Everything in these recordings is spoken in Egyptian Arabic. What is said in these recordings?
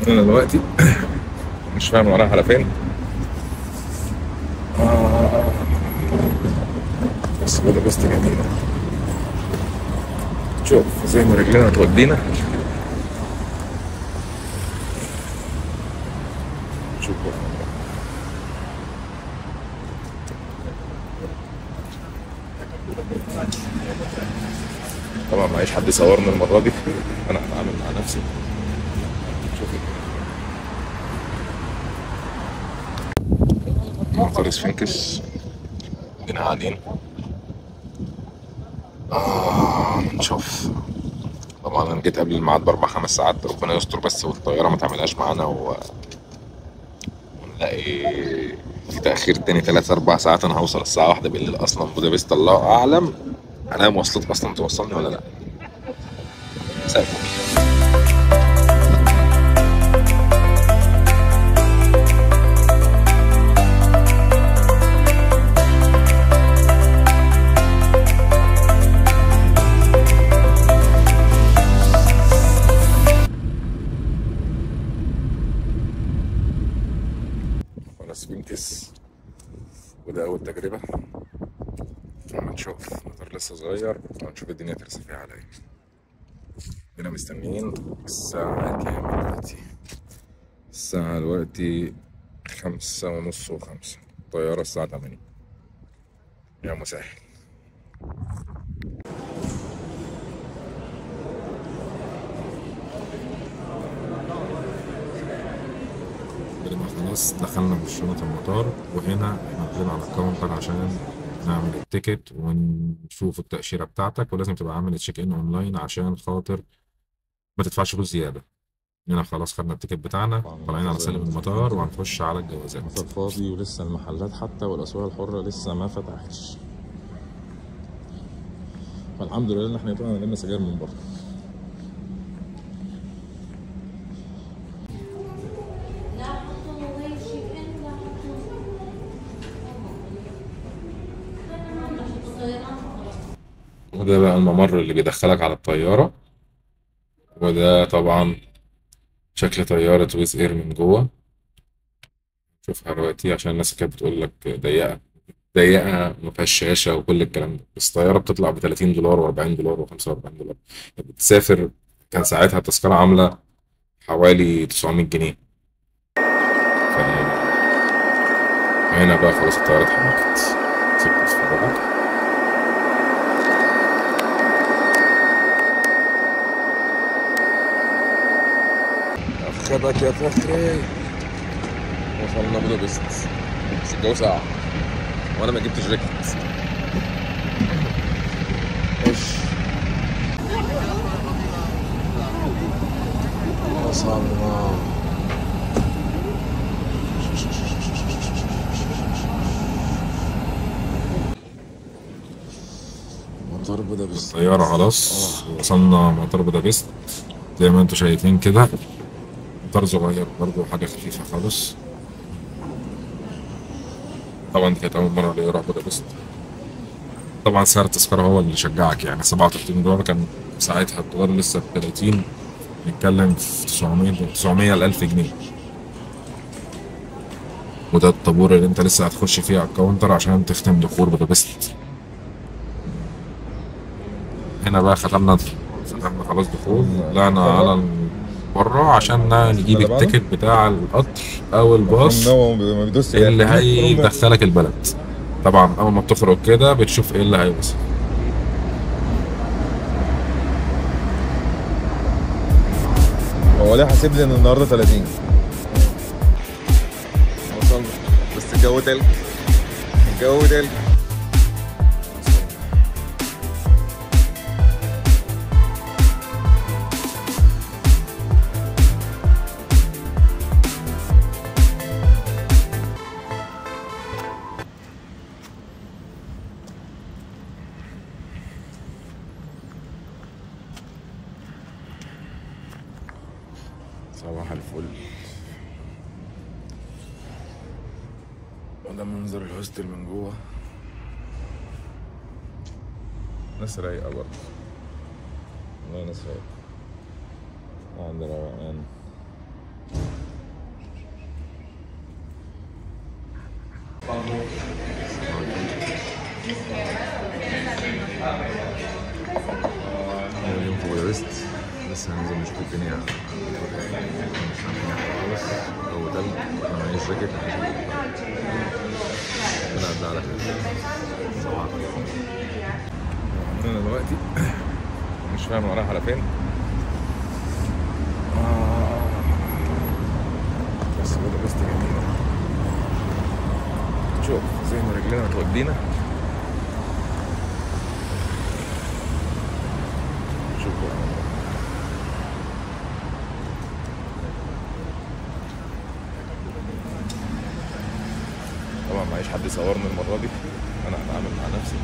انا دلوقتي مش فاهم ورايح على فين آه. بس بدا بس جميلة شوف زي ما رجلنا تودينا شوف بقى. طبعا معيش حد يصورني المرة دي انا هتعامل مع نفسي شوف مطار سفنكس هنا قاعدين آه نشوف طبعا انا جيت قبل الميعاد باربع خمس ساعات ربنا يستر بس والطياره ما تعملهاش معانا و... ونلاقي في تاخير تاني ثلاث اربع ساعات انا هوصل الساعه واحدة بالليل اصلا بودابست الله اعلم انا مواصلات اصلا توصلني ولا لا مساء الفل وانا سفنكس وده اول تجربة اما نشوف المطار لسه صغير ونشوف الدنيا ترسى فيها على ايه هنا مستنيين الساعة كام دلوقتي الساعة دلوقتي خمسة ونص وخمسة الطيارة الساعة تمانية يا مسهل بعد ما خلاص دخلنا بشنطة المطار وهنا احنا طلعنا على الكاونتر عشان نعمل التيكت ونشوف التأشيرة بتاعتك ولازم تبقى عامل تشيك ان اونلاين عشان خاطر ما تدفعش فلوس زيادة هنا خلاص خدنا التيكت بتاعنا طالعين على سلم المطار وهنخش على الجوازات المطار فاضي ولسه المحلات حتى والاسواق الحره لسه ما فتحتش فالحمد لله ان احنا طبعا جبنا سجاير من بره لا حطوا وين شيكن لا حطوا وده بقى الممر اللي بيدخلك على الطيارة وده طبعا شكل طيارة ويز اير من جوه شوفها دلوقتي عشان الناس كانت بتقول لك ضيقة ضيقة ما فيهاش شاشة وكل الكلام ده بس الطيارة بتطلع ب 30 دولار و40 دولار و45 دولار بتسافر كان ساعتها التذكرة عاملة حوالي 900 جنيه ف... هنا بقى خلاص الطيارة اتحركت سيبك تتفرجوا افخدك يا فخري وصلنا بودابست بس الجو ساقع وانا ما جبتش جاكيت خش وصلنا مطار بودابست الطيارة خلاص وصلنا مطار بودابست زي ما انتم شايفين كده مطار صغير برضه حاجة خفيفة خالص طبعا دي كانت أول مرة ليا أروح بودابست طبعا سعر التذكرة هو اللي شجعك يعني 37 دولار كان ساعتها الدولار لسه ب 30 نتكلم في 900 900 ل 1000 جنيه وده الطابور اللي انت لسه هتخش فيه على الكاونتر عشان تختم دخول بودابست هنا بقى ختمنا ختمنا خلاص دخول طلعنا على بره عشان نجيب اللي بعده؟ التيكت بتاع القطر او الباص هو ما بيدوس اللي هيدخلك البلد طبعا اول ما بتخرج كده بتشوف ايه اللي هيوصل هو ليه حاسب لي ان النهارده 30 وصلنا بس الجو تلج الجو تلج صباح الفل وده منظر الهوستل من جوه ناس رايقة برضه والله ناس رايقة عند روقان بس هننزل نشوف الدنيا مش عاملين حاجة خالص جو تلج انا معيش جاكيت ربنا يبدأ على خير صباح الخير انا دلوقتي مش فاهم انا رايح على فين آه. بس بودابست جميلة شوف زي ما رجلنا تودينا شوف بقى طبعا معيش حد يصورني المرة دي انا هتعامل مع نفسي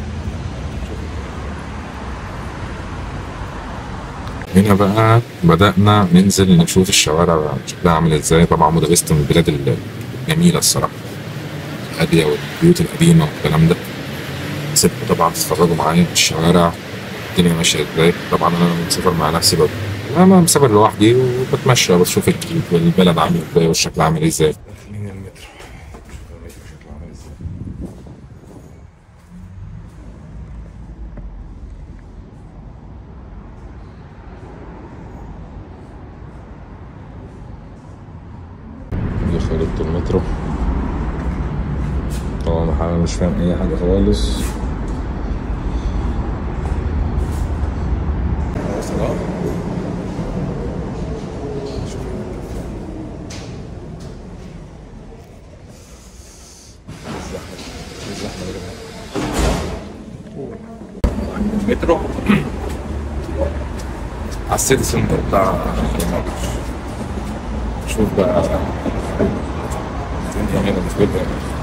هنا بقى بدأنا ننزل نشوف الشوارع شكلها عامل ازاي طبعا بودابست من البلاد الجميلة الصراحة الهادية والبيوت القديمة والكلام ده سيبكم طبعا تتفرجوا معايا في الشوارع الدنيا ماشية ازاي طبعا انا مسافر مع نفسي بقى انا مسافر لوحدي وبتمشى بشوف البلد عامل ازاي والشكل عامل ازاي داخلين المترو شوف المترو شكله عامل ازاي دخلت المترو طبعا انا مش فاهم اي حاجه خالص سلام المترو على السيتي سنتر بتاع المغرب شوف بقى الدنيا هنا متولع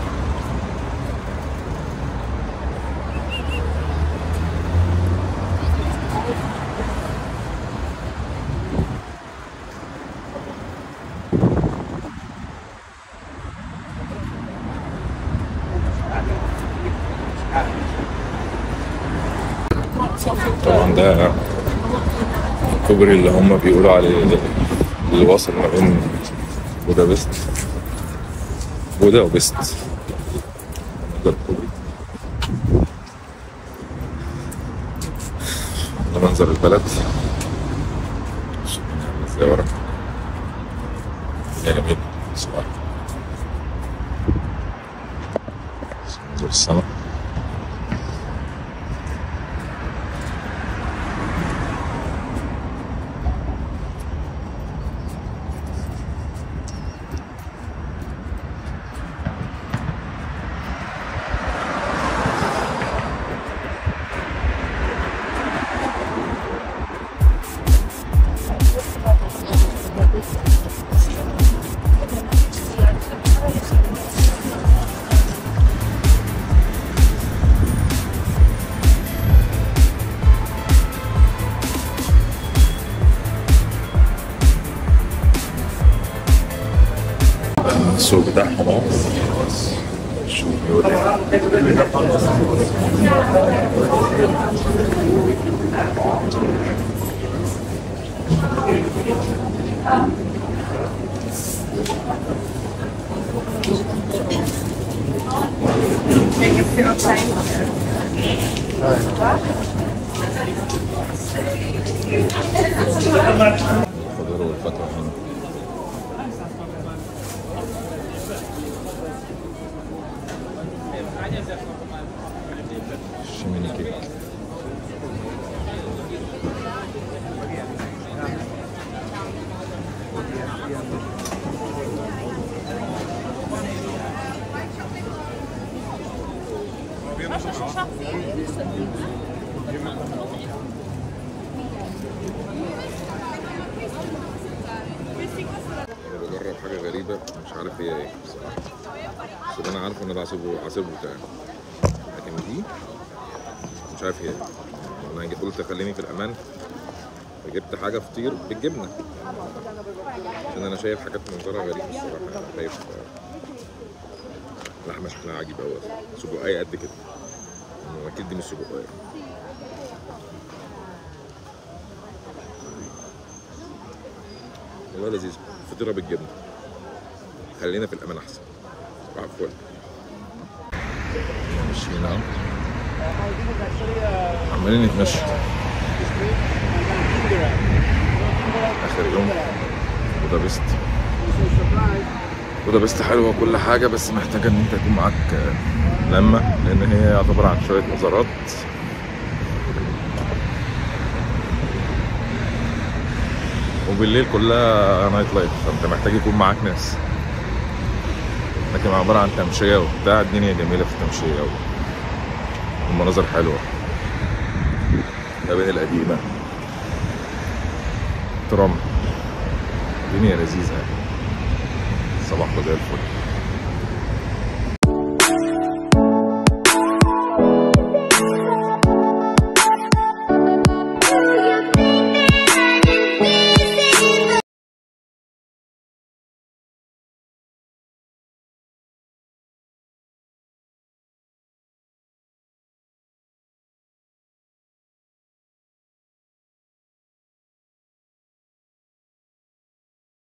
طبعا ده الكوبري اللي هم بيقولوا عليه اللي واصل ما بين بودابست بودا وبست ده الكوبري ده منظر البلد شوف الدنيا عاملة ازاي ورا الدنيا جميل صباح منظر السما السوق بتاعهم اهو شوف بيقول ايه الخضار والفاكهة هنا شيميني كيك انا بجرب حاجه غريبه مش عارف هي ايه بصراحه بس انا عارف ان ده عصيب عصيب بتاعي لكن دي مش عارف هي ايه انا جيت قلت خليني في الامان فجبت حاجه فطير بالجبنه عشان انا شايف حاجات منظرها غريب الصراحه انا شايف آه، لحمه شكلها عجيب قوي سجقايه قد كده اكيد دي مش سجقايه والله لذيذ فطيره بالجبنه خلينا في الامان احسن صباح الفل ماشيين اهو عمالين نتمشى اخر يوم في بودابست بودابست حلوه وكل حاجه بس محتاجه ان انت يكون معاك آه، لمه لان هي عباره عن شويه مزارات وبالليل كلها نايت لايف فانت محتاج يكون معاك ناس لكن عباره عن تمشيه وبتاع الدنيا جميله في التمشيه والمناظر حلوه المباني القديمه ترام الدنيا لذيذه يعني صباحكم زي الفل